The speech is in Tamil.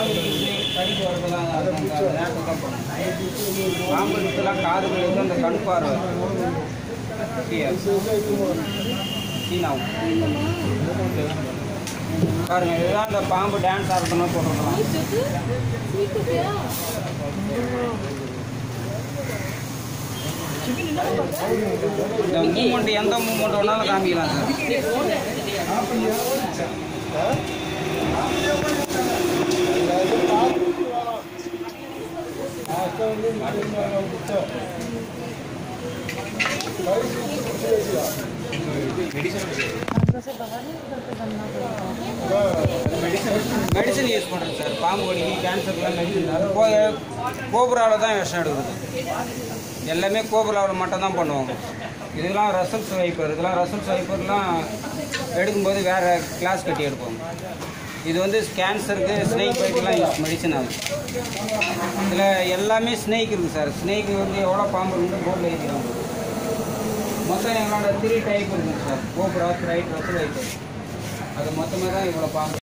பாம்பு கடிச்சு கடிக்கு வரதெல்லாம் அந்த நேரத்தை தான் பண்ணும் பாம்பு கடிச்செல்லாம் காது கழிவு அந்த கண் பார்வை சீனாவும் பாருங்க இதுதான் இந்த பாம்பு டான்ஸ் ஆடுறதுன்னு சொல்கிறதுலாம் இந்த மூமெண்ட் எந்த மூமெண்ட் வேணாலும் காமிக்கலாம் சார் மெடிசன் யூஸ் பண்ணுறேன் சார் பாம்பு கடிக்கு கேன்சருக்குலாம் மெடிசன் கோ கோபுராவில் தான் விஷம் எடுக்கிறது எல்லாமே கோபுராவில் மட்டும் தான் பண்ணுவாங்க இதெல்லாம் ரசல்ஸ் வைப்பர் இதெல்லாம் ரசல்ஸ் வைப்பர்லாம் எடுக்கும்போது வேறு கிளாஸ் கட்டி எடுப்பாங்க இது வந்து கேன்சருக்கு ஸ்னேக் பைக்கெலாம் யூஸ் மெடிசன் ஆகுது இதில் எல்லாமே ஸ்னேக் இருக்குது சார் ஸ்னேக் வந்து எவ்வளோ பாம்பு இருக்குது போர்டில் எழுதிடுவாங்க மொத்தம் எங்களோட த்ரீ டைப் இருக்குது sir cobra krait Russell viper அது மொத்தமாக தான் இவ்வளோ பாம்பு